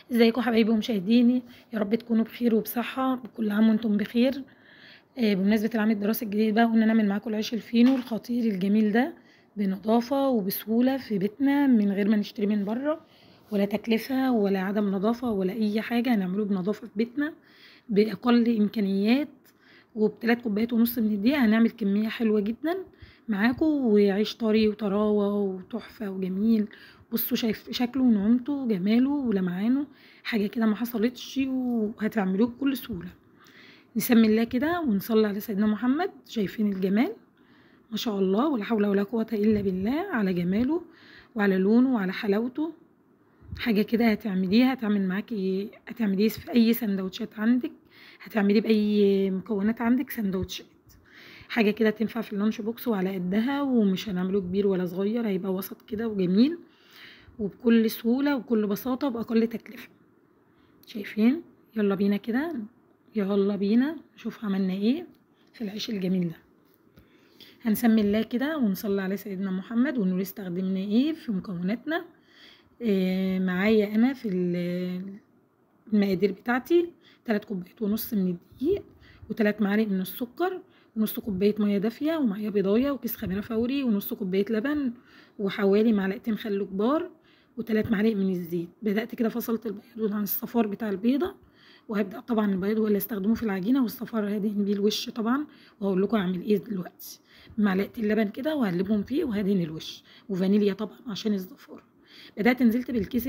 ازيكم حبايبي ومشاهديني يا رب تكونوا بخير وبصحة كل عام وانتم بخير آه، بمناسبة العام الدراسي الجديد بقى قلنا نعمل معاكم العيش الفينو الخطير الجميل ده بنظافة وبسهولة في بيتنا من غير ما نشتري من بره ولا تكلفة ولا عدم نظافة ولا أي حاجة هنعمله بنظافة في بيتنا بأقل إمكانيات وبتلات كوبايات ونص من الدقيق هنعمل كمية حلوة جدا معاكم وعيش طري وطراوة وتحفة وجميل بصوا شايف شكله ونعومته وجماله ولمعانه حاجة كده ما حصلتش وهتعملوه بكل سهولة نسمي الله كده ونصلي على سيدنا محمد شايفين الجمال ما شاء الله ولا حول ولا قوة إلا بالله على جماله وعلى لونه وعلى حلاوته حاجة كده هتعمليها هتعمل معاكي هتعمليه في أي سندوتشات عندك هتعمليه بأي مكونات عندك سندوتشات حاجة كده تنفع في اللانش بوكس وعلى قدها ومش هنعمله كبير ولا صغير هيبقى وسط كده وجميل وبكل سهولة وبكل بساطة وبأقل تكلفة شايفين يلا بينا كده يلا بينا نشوف عملنا ايه في العيش الجميل ده هنسمي الله كده ونصلي على سيدنا محمد ونقول استخدمنا ايه في مكوناتنا إيه معايا انا في المقادير بتاعتي تلات كوبايات ونص من الدقيق وتلات معالق من السكر ونص كوباية مية دافية ومعايا بيضاية وكيس خميرة فوري ونص كوباية لبن وحوالي معلقتين خل كبار وتلات معالق من الزيت بدأت كده فصلت البيض عن الصفار بتاع البيضة وهبدأ طبعا البيض هو اللي استخدمه في العجينة والصفار هدهن بيه الوش طبعا وهقول لكم اعمل ايه دلوقتي معلقتين اللبن كده وهقلبهم فيه وهدهن الوش وفانيليا طبعا عشان الزفارة بدأت نزلت بالكيس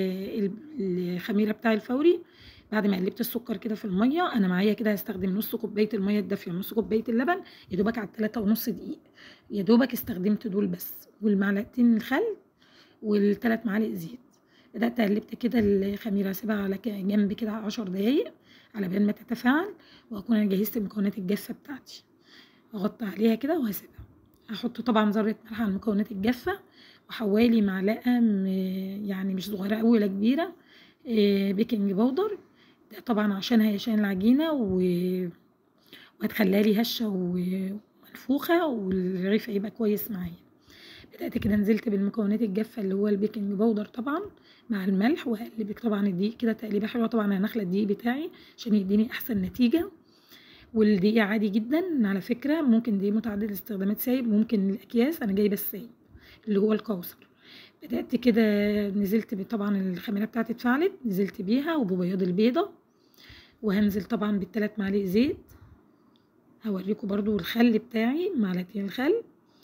الخميرة بتاع الفوري بعد ما قلبت السكر كده في الميه انا معايا كده هستخدم نص كوبايه الميه الدافيه ونص كوبايه اللبن يا دوبك على التلاتة ونص دقيق يا دوبك استخدمت دول بس والمعلقتين الخل والتلات معالق زيت بدأت قلبت كده الخميرة اسيبها على جنب كده عشر دقايق على بال ما تتفاعل واكون انا جهزت المكونات الجافة بتاعتي اغطي عليها كده وهسيبها هحط طبعا ذرة ملح على المكونات الجافة وحوالي معلقة يعني مش صغيرة أوي ولا كبيرة بيكنج باودر ده طبعا عشان هيشان العجينة و... وهتخليها لي هشة ومنفوخة والرغيف هيبقى كويس معايا بدأت كده نزلت بالمكونات الجافة اللي هو البيكنج باودر طبعا مع الملح وهقلب طبعا الدقيق كده تقليبة حلوة طبعا انا نخلة الدقيق بتاعي عشان يديني احسن نتيجة والدقيق عادي جدا على فكرة ممكن دقيق متعدد الاستخدامات سايب ممكن الاكياس انا جايبة السايب اللي هو الكوثر بدأت كده نزلت طبعا الخميرة بتاعتي اتفعلت نزلت بيها وببياض البيضة وهنزل طبعا بالتلات معالق زيت هوريكم برضو الخل بتاعي معلقتين الخل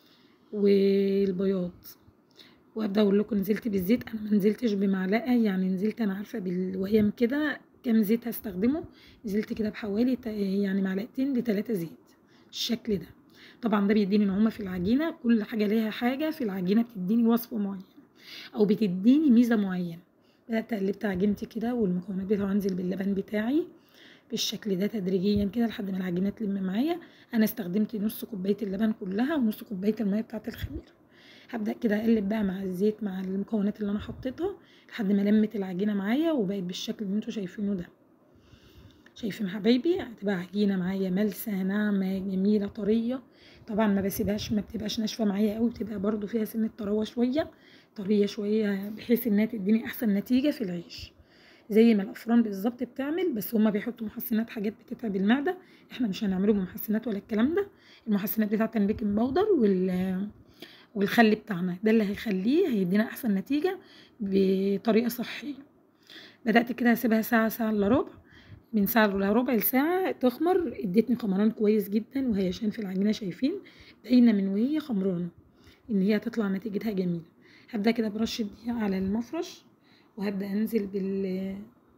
والبياض وابدا اقول لكم نزلت بالزيت انا ما نزلتش بمعلقه يعني نزلت انا عارفه بالويم كده كام زيت هستخدمه نزلت كده بحوالي يعني معلقتين لتلاتة زيت الشكل ده طبعا ده بيديني نعومه في العجينه كل حاجه ليها حاجه في العجينه بتديني وصفه معينه او بتديني ميزه معينه بدات قلبت عجينتي كده والمكونات بتاعه انزل باللبن بتاعي بالشكل ده تدريجيا كده لحد ما العجينه تلم معايا انا استخدمت نص كوبايه اللبن كلها ونص كوبايه الميه بتاعه الخميره هبدا كده اقلب بقى مع الزيت مع المكونات اللي انا حطيتها لحد ما لمت العجينه معايا وبقت بالشكل اللي انتوا شايفينه ده شايفين حبايبي هتبقى عجينه معايا ملسه ناعمه جميله طريه طبعا ما بسيبهاش ما بتبقاش ناشفه معايا قوي بتبقى برده فيها سنه طراوه شويه طريه شويه بحيث انها تديني احسن نتيجه في العيش زي ما الافران بالظبط بتعمل بس هما بيحطوا محسنات حاجات بتتعب المعده احنا مش هنعمله بمحسنات ولا الكلام ده المحسنات بتاعه البيكنج باودر وال والخل بتاعنا ده اللي هيخليه هيدينا احسن نتيجه بطريقه صحيه بدات كده اسيبها ساعه ساعه الا ربع من ساعه الا ربع لساعه تخمر ادتني خمران كويس جدا وهيشان في العجينه شايفين باينه من وهي خمرانه ان هي هتطلع نتيجتها جميله هبدا كده برش الدقيق على المفرش وهبدأ أنزل بال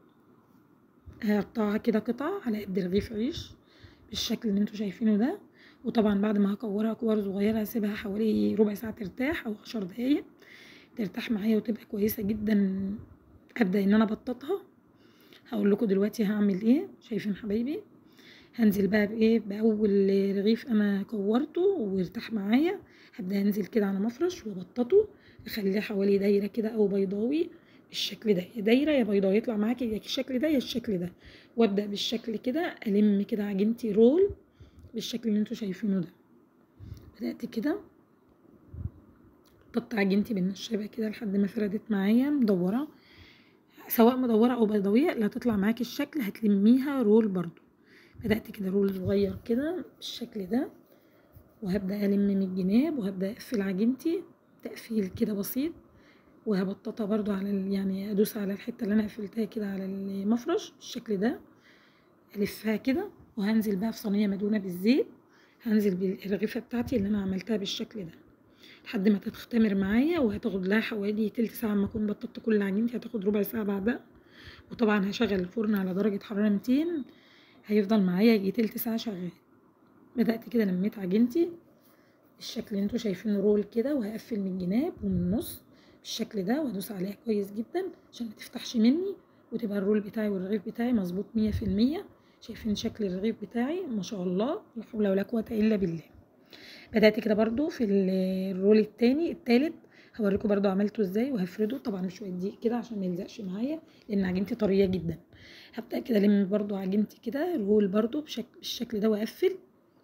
هقطعها كده قطع على قد رغيف عيش بالشكل اللي انتوا شايفينه ده وطبعا بعد ما هكورها كور صغيرة هسيبها حوالي ربع ساعة ترتاح أو عشر دقايق ترتاح معايا وتبقى كويسة جدا أبدأ إن أنا أبططها هقول لكم دلوقتي هعمل إيه شايفين حبايبي هنزل بقى بإيه بأول رغيف أنا كورته وارتاح معايا هبدأ أنزل كده على مفرش وأبططه أخليه حوالي دايرة كده أو بيضاوي بالشكل ده يا دايره يا بيضاء يطلع معاكي يا الشكل ده يا الشكل ده وابدا بالشكل كده الم كده عجينتي رول بالشكل اللي انتوا شايفينه ده بدات كده حطيت عجينتي بالنشابه كده لحد ما فردت معايا مدوره سواء مدورة أو بيضاوية اللي هتطلع معاكي الشكل هتلميها رول برضو بدأت كده رول صغير كده بالشكل ده وهبدأ ألم من الجناب وهبدأ أقفل عجينتي تقفيل كده بسيط وهبططها برضو على ال- يعني أدوس على الحتة اللي أنا قفلتها كده على المفرش بالشكل ده ألفها كده وهنزل بقى في صينية مدهونة بالزيت هنزل بالرغيفة بتاعتي اللي أنا عملتها بالشكل ده لحد ما تختمر معايا وهتاخد لها حوالي تلت ساعة اما اكون بططت كل عجينتي هتاخد ربع ساعة بعدها وطبعا هشغل الفرن على درجة حرارة 200 هيفضل معايا يجي تلت ساعة شغال بدأت كده لميت عجينتي بالشكل اللي انتوا شايفينه رول كده وهقفل من الجناب ومن النص بالشكل ده وادوس عليها كويس جدا عشان ما تفتحش مني وتبقى الرول بتاعي والرغيف بتاعي مظبوط مية في المية شايفين شكل الرغيف بتاعي ما شاء الله لا حول ولا قوة الا بالله بدأت كده برضو في ال- الرول التاني التالت هوريكم برضو عملته ازاي وهفرده طبعا بشوية دقيق كده عشان ما يلزقش معايا لان عجينتي طرية جدا هبدأ كده الم برضو عجينتي كده الرول برضو بشكل بالشكل ده واقفل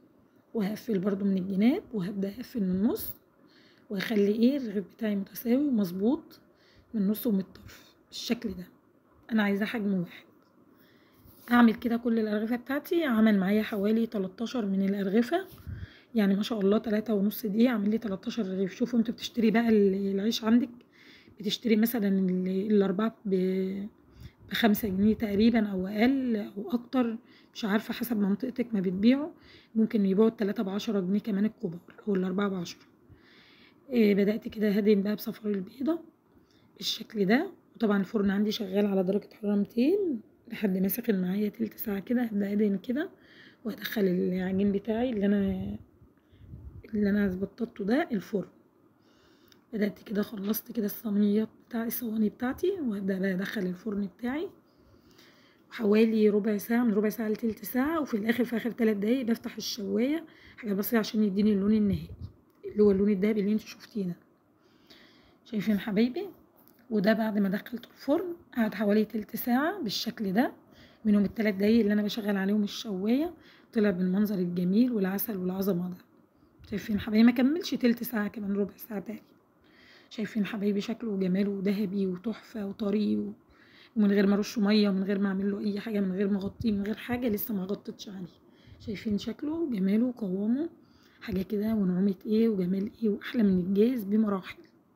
وهقفل برضو من الجناب وهبدأ اقفل من النص واخلي ايه الرغيف بتاعي متساوي ومظبوط من النص ومن الطرف بالشكل ده انا عايزاه حجم واحد اعمل كده كل الارغفه بتاعتي عمل معايا حوالي 13 من الارغفه يعني ما شاء الله تلاتة ونص دقيقة عامل لي 13 رغيف شوفوا انتوا بتشتري بقى ال- العيش عندك بتشتري مثلا ال- الأربعة ب- بخمسة جنيه تقريبا أو أقل أو أكتر مش عارفة حسب منطقتك ما بتبيعوا ممكن يبيعوا التلاتة بعشرة جنيه كمان الكبار أو الأربعة بعشرة إيه بدأت كده هدم بقى بصفار البيضة بالشكل ده وطبعا الفرن عندي شغال على درجة حرارة 200 لحد ما سخن معايا تلت ساعة كده هبدأ أدهن كده وأدخل العجين بتاعي اللي أنا اللي أنا بططته ده الفرن بدأت كده خلصت كده الصينيات بتاع الصواني بتاعتي وهبدأ بقى أدخل الفرن بتاعي حوالي ربع ساعة من ربع ساعة لتلت ساعة وفي الآخر في آخر تلات دقايق بفتح الشواية حاجة بسيطة عشان يديني اللون النهائي اللي هو اللون الدهبي اللي انتوا شفتيه ده شايفين حبايبي وده بعد ما دخلته الفرن قعد حوالي تلت ساعة بالشكل ده منهم التلات دقايق اللي أنا بشغل عليهم الشواية طلع بالمنظر الجميل والعسل والعظمة ده شايفين حبايبي ما كملش تلت ساعة كمان ربع ساعة تاني شايفين حبايبي شكله وجماله ذهبي وتحفة وطري و... ومن غير ما ارشه ميه ومن غير ما اعمل له اي حاجه من غير ما اغطيه من غير حاجه لسه ما غطيتش عليه شايفين شكله وجماله وقوامه حاجه كده ونعومه ايه وجمال ايه واحلى من الجاز بمراحل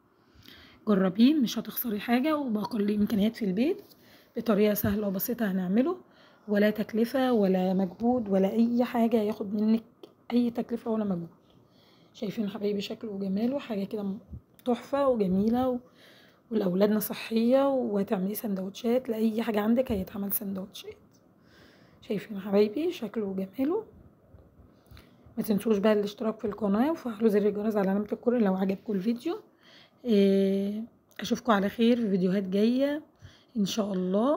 جربيه مش هتخسري حاجه وباقل امكانيات في البيت بطريقه سهله وبسيطه هنعمله ولا تكلفه ولا مجهود ولا اي حاجه ياخد منك اي تكلفه ولا مجهود شايفين حبايبي شكله وجماله حاجه كده تحفه وجميله و... ولأولادنا صحية وهتعملي سندوتشات لأي حاجة عندك هيتعمل سندوتشات شايفين حبايبي شكله وجماله ما تنسوش بقى الاشتراك في القناة وفعلوا زر الجرس على علامة الكل لو عجبكم الفيديو إيه، اشوفكم على خير في فيديوهات جاية ان شاء الله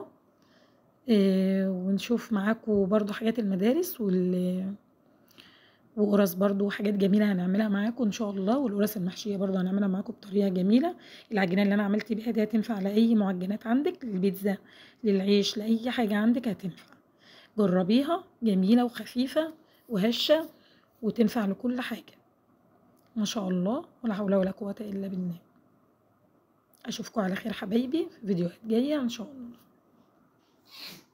إيه، ونشوف معاكم برضو حاجات المدارس وال وقرص برضو وحاجات جميلة هنعملها معاكم ان شاء الله والقرص المحشية برضو هنعملها معاكم بطريقة جميلة العجينة اللي انا عملت بيها دي هتنفع على اي معجنات عندك للبيتزا للعيش لاي حاجة عندك هتنفع جربيها جميلة وخفيفة وهشة وتنفع لكل حاجة ما شاء الله ولا حول ولا قوة الا بالله اشوفكم على خير حبايبي في فيديوهات جاية ان شاء الله